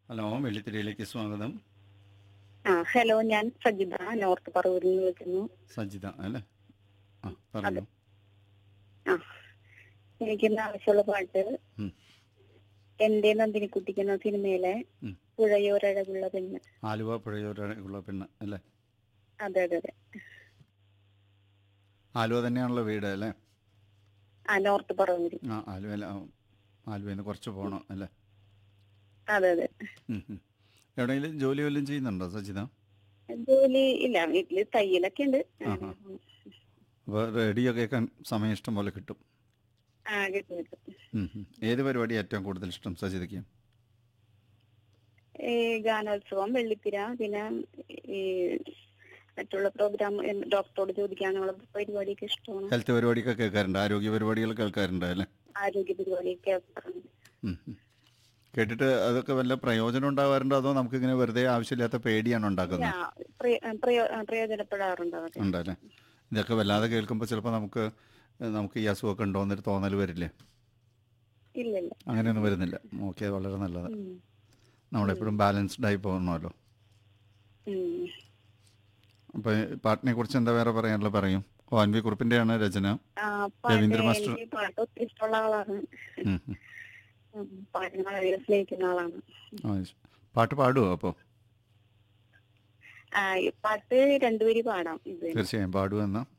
Hello വെള്ളിത്തിരയിലേക്ക് സ്വാഗതം ആ hello ഞാൻ സജിത നോർത്ത് പറവൂരിൽ നിന്ന് വിളിക്കുന്നു സജിത അല്ലേ ആ പറഞ്ഞു ആ എനിക്കിന്ന് ആവശ്യമുള്ള പാട്ട് ഉം. എന്റെ നന്ദിനിക്കുട്ടിക്ക് എന്ന സിനിമയിലെ ഉം. പുഴയോരഴകുള്ള പെണ്ണ് ആലുവ പുഴയോരുള്ള പെണ്ണ് അല്ലേ അതെ അതെ അതെ ആലുവ തന്നെയാണല്ലോ വീട് അല്ലേ ആ നോർത്ത് പറവൂര് ആ ആലുവയിൽ ആലുവയിൽ നിന്ന് കുറച്ച് പോകണം അല്ലേ അതെ അതെ ഉം, ഉം. എവിടെയെങ്കിലും ജോലി വല്ലതും ചെയ്യുന്നുണ്ടോ സജിത ജോലി ഇല്ല വീട്ടില് തയ്യലൊക്കെ ഉണ്ട് ആഹാ. അപ്പോൾ റേഡിയോ കേൾക്കാൻ സമയം ഇഷ്ടം പോലെ കിട്ടും ആ കിട്ടും കിട്ടും ഉം, ഉം. ഏത് പരിപാടി ഏറ്റവും കൂടുതൽ ഇഷ്ടം സജിതയ്ക്ക് ഈ ഗാനോത്സവം വെള്ളിത്തിര പിന്നെ ഈ മറ്റുള്ള പ്രോഗ്രാം ഡോക്ടറോട് ചോദിക്കാനുള്ള പരിപാടിയൊക്കെ ഇഷ്ടമാണ് ഹെൽത്ത് പരിപാടിയൊക്കെ കേൾക്കാറുണ്ട് ആരോഗ്യ പരിപാടികൾ കേൾക്കാറുണ്ട് അല്ലേ ആരോഗ്യ പരിപാടിയൊക്കെ കേൾക്കാറുണ്ട് ഉം, ഉം. കേട്ടിട്ട് അതൊക്കെ വല്ല പ്രയോജനം ഉണ്ടാവാറുണ്ടോ അതോ നമുക്കിങ്ങനെ വെറുതെ ആവശ്യമില്ലാത്ത പേടിയാണ് ഉണ്ടാക്കുന്നത് ആ, പ്രയോ- പ്രയോ- പ്രയോജനപ്പെടാറുണ്ട് അതൊക്കെ ഉണ്ടല്ലേ ഇതൊക്കെ വല്ലാതെ കേൾക്കുമ്പോൾ ചിലപ്പോൾ നമുക്ക് ഏഹ്, നമുക്ക് ഈ അസുഖമൊക്കെ ഉണ്ടോ എന്നൊരു തോന്നൽ വരില്ലേ ഇല്ല ഇല്ല അങ്ങനെയൊന്നും വരുന്നില്ല ഓക്കെ വളരെ നല്ലത് ഉം. നമ്മളെപ്പോഴും ബാലൻസ്ഡ് ആയി പോകണമല്ലോ ഉം. അപ്പോൾ പാട്ടിനെ കുറിച്ച് എന്താ വേറെ പറയാനുള്ളത് പറയും ഓ അൻവി കുറിപ്പിൻ്റെയാണ് രചന ആ, പാട്ട് രവീന്ദ്ര മാസ്റ്റർ. എനിക്ക് പാട്ട് ഒത്തിരി ഇഷ്ടമുള്ള ആളാണ് ഉം, ഉം. ഉം, പാട്ടിനെ വളരെ സ്നേഹിക്കുന്ന ആളാണ് ആ, ശ- പാട്ട് പാടുമോ അപ്പോൾ ആ ഈ പാട്ട് രണ്ടുപേര് പാടാം ഇത് തീർച്ചയായും പാടുമെന്ന